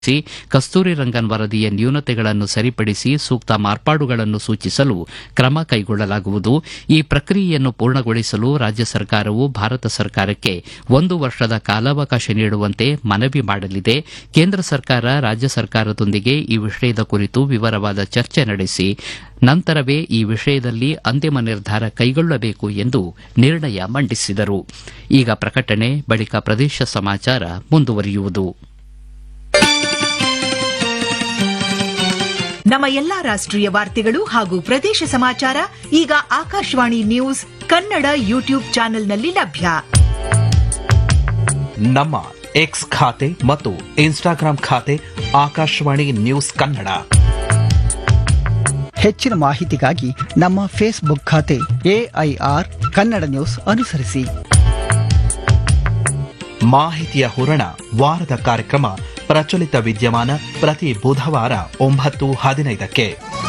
C ಕಸ್ತೂರಿ ರಂಗನ್ ವರದಿಯ ನ್ಯೂನತೆಗಳನ್ನು ಸರಿಪಡಿಸಿ ಸೂಕ್ತ ಮಾರ್ಪಾಡುಗಳನ್ನು ಸೂಚಿಸಲು ಕ್ರಮ ಕೈಗೊಳ್ಳಲಾಗುವುದು ಈ ಪ್ರಕ್ರಿಯೆಯನ್ನು ಪೂರ್ಣಗೊಳಿಸಲು ರಾಜ್ಯ ಸರ್ಕಾರವು ಭಾರತ ಸರ್ಕಾರಕ್ಕೆ ಒಂದು ವರ್ಷದ ಕಾಲಾವಕಾಶ ನೀಡುವಂತೆ ಮನವಿ ಮಾಡಲಿದೆ ಕೇಂದ್ರ ಸರ್ಕಾರ ರಾಜ್ಯ ಸರ್ಕಾರದೊಂದಿಗೆ ಈ ವಿಷಯದ ಕುರಿತು ವಿವರವಾದ ಚರ್ಚೆ ನಡೆಸಿ ನಂತರವೇ ಈ ವಿಷಯದಲ್ಲಿ ಅಂತಿಮ ನಿರ್ಧಾರ ಕೈಗೊಳ್ಳಬೇಕು ಎಂದು ನಿರ್ಣಯ ಮಂಡಿಸಿದರು ಈಗ ಪ್ರಕಟಣೆ ಬಳಿಕ ಪ್ರದೇಶ ಸಮಾಚಾರ ಮುಂದುವರಿಯುವುದು ನಮ್ಮ ಎಲ್ಲಾ ರಾಷ್ಟ್ರೀಯ ವಾರ್ತೆಗಳು ಹಾಗೂ ಪ್ರದೇಶ ಸಮಾಚಾರ ಈಗ ಆಕಾಶವಾಣಿ ನ್ಯೂಸ್ ಕನ್ನಡ ಯೂಟ್ಯೂಬ್ ಚಾನೆಲ್ನಲ್ಲಿ ಲಭ್ಯ ನಮ್ಮ ಎಕ್ಸ್ ಖಾತೆ ಮತ್ತು ಇನ್ಸ್ಟಾಗ್ರಾಂ ಖಾತೆ ಆಕಾಶವಾಣಿ ನ್ಯೂಸ್ ಕನ್ನಡ ಹೆಚ್ಚಿನ ಮಾಹಿತಿಗಾಗಿ ನಮ್ಮ ಫೇಸ್ಬುಕ್ ಖಾತೆ ಎಐಆರ್ ಕನ್ನಡ ನ್ಯೂಸ್ ಅನುಸರಿಸಿ ಮಾಹಿತಿಯ ಹೂರಣ ವಾರದ ಕಾರ್ಯಕ್ರಮ ಪ್ರಚಲಿತ ವಿದ್ಯಮಾನ ಪ್ರತಿ ಬುಧವಾರ ಒಂಬತ್ತು ಹದಿನೈದಕ್ಕೆ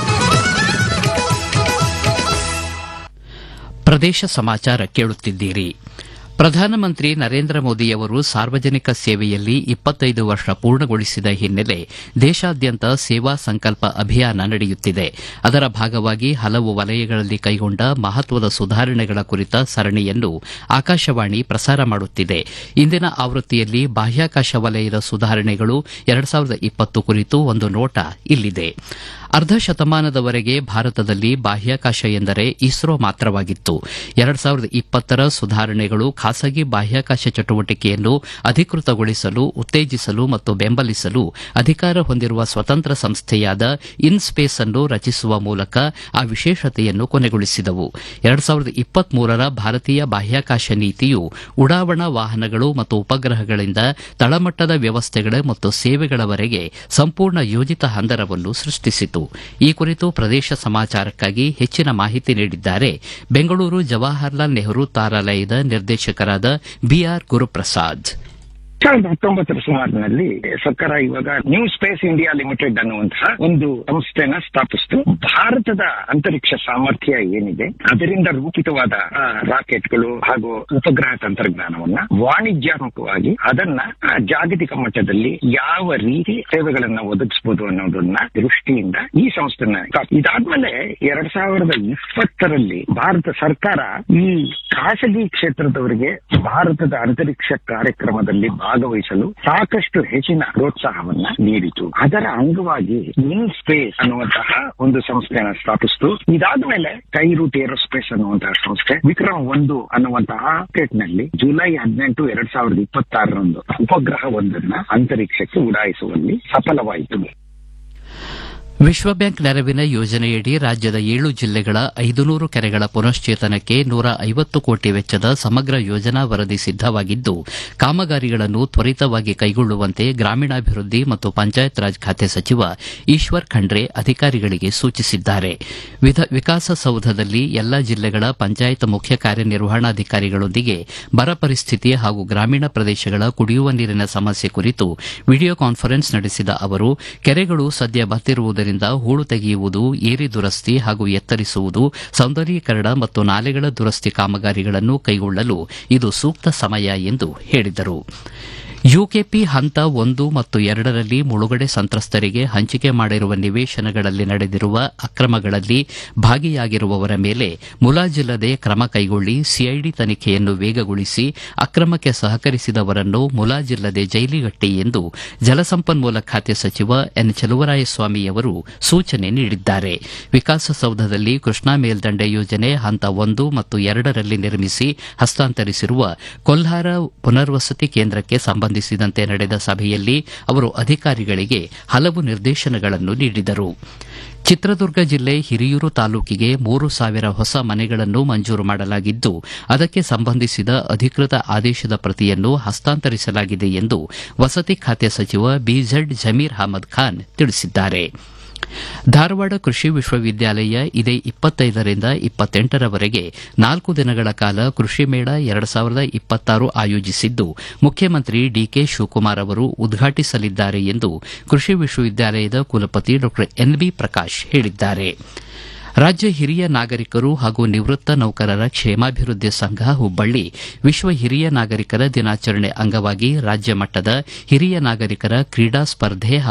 ಪ್ರದೇಶ ಸಮಾಚಾರ ಕೇಳುತ್ತಿದ್ದೀರಿ ಪ್ರಧಾನಮಂತ್ರಿ ನರೇಂದ್ರ ಮೋದಿಯವರು ಸಾರ್ವಜನಿಕ ಸೇವೆಯಲ್ಲಿ ಇಪ್ಪತ್ತೈದು ವರ್ಷ ಪೂರ್ಣಗೊಳಿಸಿದ ಹಿನ್ನೆಲೆ ದೇಶಾದ್ಯಂತ ಸೇವಾ ಸಂಕಲ್ಪ ಅಭಿಯಾನ ನಡೆಯುತ್ತಿದೆ ಅದರ ಭಾಗವಾಗಿ ಹಲವು ವಲಯಗಳಲ್ಲಿ ಕೈಗೊಂಡ ಮಹತ್ವದ ಸುಧಾರಣೆಗಳ ಕುರಿತ ಸರಣಿಯನ್ನು ಆಕಾಶವಾಣಿ ಪ್ರಸಾರ ಮಾಡುತ್ತಿದೆ ಇಂದಿನ ಆವೃತ್ತಿಯಲ್ಲಿ ಬಾಹ್ಯಾಕಾಶ ವಲಯದ ಸುಧಾರಣೆಗಳು ಎರಡು ಸಾವಿರದ ಇಪ್ಪತ್ತು ಕುರಿತು ಒಂದು ನೋಟ ಇಲ್ಲಿದೆ ಅರ್ಧ ಶತಮಾನದವರೆಗೆ ಭಾರತದಲ್ಲಿ ಬಾಹ್ಯಾಕಾಶ ಎಂದರೆ ಇಸ್ರೋ ಮಾತ್ರವಾಗಿತ್ತು ಎರಡು ಸಾವಿರದ ಇಪ್ಪತ್ತರ ಸುಧಾರಣೆಗಳು ಖಾಸಗಿ ಬಾಹ್ಯಾಕಾಶ ಚಟುವಟಿಕೆಯನ್ನು ಅಧಿಕೃತಗೊಳಿಸಲು ಉತ್ತೇಜಿಸಲು ಮತ್ತು ಬೆಂಬಲಿಸಲು ಅಧಿಕಾರ ಹೊಂದಿರುವ ಸ್ವತಂತ್ರ ಸಂಸ್ಥೆಯಾದ ಇನ್ಸ್ಪೇಸ್ ಅನ್ನು ರಚಿಸುವ ಮೂಲಕ ಆ ವಿಶೇಷತೆಯನ್ನು ಕೊನೆಗೊಳಿಸಿದವು ಎರಡು ಸಾವಿರದ ಇಪ್ಪತ್ಮೂರರ ಭಾರತೀಯ ಬಾಹ್ಯಾಕಾಶ ನೀತಿಯು ಉಡಾವಣಾ ವಾಹನಗಳು ಮತ್ತು ಉಪಗ್ರಹಗಳಿಂದ ತಳಮಟ್ಟದ ವ್ಯವಸ್ಥೆಗಳ ಮತ್ತು ಸೇವೆಗಳವರೆಗೆ ಸಂಪೂರ್ಣ ಯೋಜಿತ ಹಂದರವನ್ನು ಸೃಷ್ಟಿಸಿತು ಈ ಕುರಿತು ಪ್ರದೇಶ ಸಮಾಚಾರಕ್ಕಾಗಿ ಹೆಚ್ಚಿನ ಮಾಹಿತಿ ನೀಡಿದ್ದಾರೆ ಬೆಂಗಳೂರು ಜವಾಹರ್ಲಾಲ್ ನೆಹರು ತಾರಾಲಯದ ನಿರ್ದೇಶಕರಾದ ಬಿಆರ್ ಗುರುಪ್ರಸಾದ್ ಸಾವಿರದ ಹತ್ತೊಂಬತ್ತರ ಸುಮಾರಿನಲ್ಲಿ ಸರ್ಕಾರ ಇವಾಗ ನ್ಯೂ ಸ್ಪೇಸ್ ಇಂಡಿಯಾ ಲಿಮಿಟೆಡ್ ಅನ್ನುವಂತಹ ಒಂದು ಸಂಸ್ಥೆನ ಸ್ಥಾಪಿಸಿತು ಭಾರತದ ಅಂತರಿಕ್ಷ ಸಾಮರ್ಥ್ಯ ಏನಿದೆ ಅದರಿಂದ ರೂಪಿತವಾದ ಆ, ರಾಕೆಟ್ಗಳು ಹಾಗೂ ಉಪಗ್ರಹ ತಂತ್ರಜ್ಞಾನವನ್ನ ವಾಣಿಜ್ಯಾತ್ಮಕವಾಗಿ ಅದನ್ನ ಆ, ಜಾಗತಿಕ ಮಟ್ಟದಲ್ಲಿ ಯಾವ ರೀತಿ ಸೇವೆಗಳನ್ನ ಒದಗಿಸಬಹುದು ಅನ್ನೋದನ್ನ ದೃಷ್ಟಿಯಿಂದ ಈ ಸಂಸ್ಥೆನ ಸ್ಥಾಪ- ಇದಾದ್ಮೇಲೆ ಎರಡ್ ಸಾವಿರದ ಇಪ್ಪತ್ತರಲ್ಲಿ ಭಾರತ ಸರ್ಕಾರ ಈ ಖಾಸಗಿ ಕ್ಷೇತ್ರದವರಿಗೆ ಭಾರತದ ಅಂತರಿಕ್ಷ ಕಾರ್ಯಕ್ರಮದಲ್ಲಿ ಭಾಗವಹಿಸಲು ಸಾಕಷ್ಟು ಹೆಚ್ಚಿನ ಪ್ರೋತ್ಸಾಹವನ್ನ ನೀಡಿತು ಅದರ ಅಂಗವಾಗಿ ಇನ್ ಸ್ಪೇಸ್ ಅನ್ನುವಂತಹ ಒಂದು ಸಂಸ್ಥೆಯನ್ನು ಸ್ಥಾಪಿಸಿತು ಇದಾದ್ಮೇಲೆ ಕೈ ರೂಟ್ ಏರೋಸ್ಪೇಸ್ ಅನ್ನುವಂತಹ ಸಂಸ್ಥೆ ವಿಕ್ರಮ್ ಒಂದು ಅನ್ನುವಂತಹ ರಾಕೆಟ್ ನಲ್ಲಿ ಜುಲೈ ಹದಿನೆಂಟು ಎರಡ್ ಸಾವಿರದ ಇಪ್ಪತ್ತಾರರಂದು ಉಪಗ್ರಹ ಒಂದನ್ನ ಅಂತರಿಕ್ಷಕ್ಕೆ ಉಡಾಯಿಸುವಲ್ಲಿ ಸಫಲವಾಯಿತು ವಿಶ್ವ ಬ್ಯಾಂಕ್ ನೆರವಿನ ಯೋಜನೆಯಡಿ ರಾಜ್ಯದ ಏಳು ಜಿಲ್ಲೆಗಳ ಐದುನೂರು ಕೆರೆಗಳ ಪುನಶ್ಚೇತನಕ್ಕೆ ನೂರ ಐವತ್ತು ಕೋಟಿ ವೆಚ್ಚದ ಸಮಗ್ರ ಯೋಜನಾ ವರದಿ ಸಿದ್ದವಾಗಿದ್ದು ಕಾಮಗಾರಿಗಳನ್ನು ತ್ವರಿತವಾಗಿ ಕೈಗೊಳ್ಳುವಂತೆ ಗ್ರಾಮೀಣಾಭಿವೃದ್ಧಿ ಮತ್ತು ಪಂಚಾಯತ್ ರಾಜ್ ಖಾತೆ ಸಚಿವ ಈಶ್ವರ್ ಖಂಡ್ರೆ ಅಧಿಕಾರಿಗಳಿಗೆ ಸೂಚಿಸಿದ್ದಾರೆ ವಿಧ- ವಿಕಾಸಸೌಧದಲ್ಲಿ ಎಲ್ಲ ಜಿಲ್ಲೆಗಳ ಪಂಚಾಯತ್ ಮುಖ್ಯ ಕಾರ್ಯನಿರ್ವಹಣಾಧಿಕಾರಿಗಳೊಂದಿಗೆ ಬರ ಪರಿಸ್ಥಿತಿ ಹಾಗೂ ಗ್ರಾಮೀಣ ಪ್ರದೇಶಗಳ ಕುಡಿಯುವ ನೀರಿನ ಸಮಸ್ಯೆ ಕುರಿತು ವಿಡಿಯೋ ಕಾನ್ಫರೆನ್ಸ್ ನಡೆಸಿದ ಅವರು ಕೆರೆಗಳು ಸದ್ಯ ಬತ್ತಿರುವುದರಿಂದ ಹೂಳು ತೆಗೆಯುವುದು ಏರಿ ದುರಸ್ತಿ ಹಾಗೂ ಎತ್ತರಿಸುವುದು ಸೌಂದರ್ಯೀಕರಣ ಮತ್ತು ನಾಲೆಗಳ ದುರಸ್ತಿ ಕಾಮಗಾರಿಗಳನ್ನು ಕೈಗೊಳ್ಳಲು ಇದು ಸೂಕ್ತ ಸಮಯ ಎಂದು ಹೇಳಿದರು ಯುಕೆಪಿ ಹಂತ ಒಂದು ಮತ್ತು ಎರಡರಲ್ಲಿ ಮುಳುಗಡೆ ಸಂತ್ರಸ್ತರಿಗೆ ಹಂಚಿಕೆ ಮಾಡಿರುವ ನಿವೇಶನಗಳಲ್ಲಿ ನಡೆದಿರುವ ಅಕ್ರಮಗಳಲ್ಲಿ ಭಾಗಿಯಾಗಿರುವವರ ಮೇಲೆ ಮುಲಾಜಿಲ್ಲದೆ ಕ್ರಮ ಕೈಗೊಳ್ಳಿ ಸಿಐಡಿ ತನಿಖೆಯನ್ನು ವೇಗಗೊಳಿಸಿ ಅಕ್ರಮಕ್ಕೆ ಸಹಕರಿಸಿದವರನ್ನು ಮುಲಾಜಿಲ್ಲದೆ ಜೈಲಿಗಟ್ಟಿ ಎಂದು ಜಲಸಂಪನ್ಮೂಲ ಖಾತೆ ಸಚಿವ ಎನ್ ಚಲುವರಾಯಸ್ವಾಮಿಯವರು ಸೂಚನೆ ನೀಡಿದ್ದಾರೆ ವಿಕಾಸಸೌಧದಲ್ಲಿ ಕೃಷ್ಣಾ ಮೇಲ್ದಂಡೆ ಯೋಜನೆ ಹಂತ ಒಂದು ಮತ್ತು ಎರಡರಲ್ಲಿ ನಿರ್ಮಿಸಿ ಹಸ್ತಾಂತರಿಸಿರುವ ಕೊಲ್ಹಾರ ಪುನರ್ವಸತಿ ಕೇಂದ್ರಕ್ಕೆ ಸಂಬಂಧಿಸಿದಂತೆ ನಡೆದ ಸಭೆಯಲ್ಲಿ ಅವರು ಅಧಿಕಾರಿಗಳಿಗೆ ಹಲವು ನಿರ್ದೇಶನಗಳನ್ನು ನೀಡಿದರು ಚಿತ್ರದುರ್ಗ ಜಿಲ್ಲೆ ಹಿರಿಯೂರು ತಾಲೂಕಿಗೆ ಮೂರು ಸಾವಿರ ಹೊಸ ಮನೆಗಳನ್ನು ಮಂಜೂರು ಮಾಡಲಾಗಿದ್ದು ಅದಕ್ಕೆ ಸಂಬಂಧಿಸಿದ ಅಧಿಕೃತ ಆದೇಶದ ಪ್ರತಿಯನ್ನು ಹಸ್ತಾಂತರಿಸಲಾಗಿದೆ ಎಂದು ವಸತಿ ಖಾತೆ ಸಚಿವ ಬಿಝೆಡ್ ಜಮೀರ್ ಅಹಮದ್ ಖಾನ್ ತಿಳಿಸಿದ್ದಾರೆ ಧಾರವಾಡ ಕೃಷಿ ವಿಶ್ವವಿದ್ಯಾಲಯ ಇದೇ ಇಪ್ಪತ್ತೈದರಿಂದ ಇಪ್ಪತ್ತೆಂಟರವರೆಗೆ ನಾಲ್ಕು ದಿನಗಳ ಕಾಲ ಕೃಷಿ ಮೇಳ ಎರಡು ಸಾವಿರದ ಇಪ್ಪತ್ತಾರು ಆಯೋಜಿಸಿದ್ದು ಮುಖ್ಯಮಂತ್ರಿ ಡಿಕೆ ಶಿವಕುಮಾರ್ ಅವರು ಉದ್ಘಾಟಿಸಲಿದ್ದಾರೆ ಎಂದು ಕೃಷಿ ವಿಶ್ವವಿದ್ಯಾಲಯದ ಕುಲಪತಿ ಡಾ ಎನ್ಬಿ ಪ್ರಕಾಶ್ ಹೇಳಿದ್ದಾರೆ ರಾಜ್ಯ ಹಿರಿಯ ನಾಗರಿಕರು ಹಾಗೂ ನಿವೃತ್ತ ನೌಕರರ ಕ್ಷೇಮಾಭಿವೃದ್ಧಿ ಸಂಘ ಹುಬ್ಬಳ್ಳಿ ವಿಶ್ವ ಹಿರಿಯ ನಾಗರಿಕರ ದಿನಾಚರಣೆ ಅಂಗವಾಗಿ ರಾಜ್ಯ ಮಟ್ಟದ ಹಿರಿಯ ನಾಗರಿಕರ ಕ್ರೀಡಾ ಸ್ಪರ್ಧೆ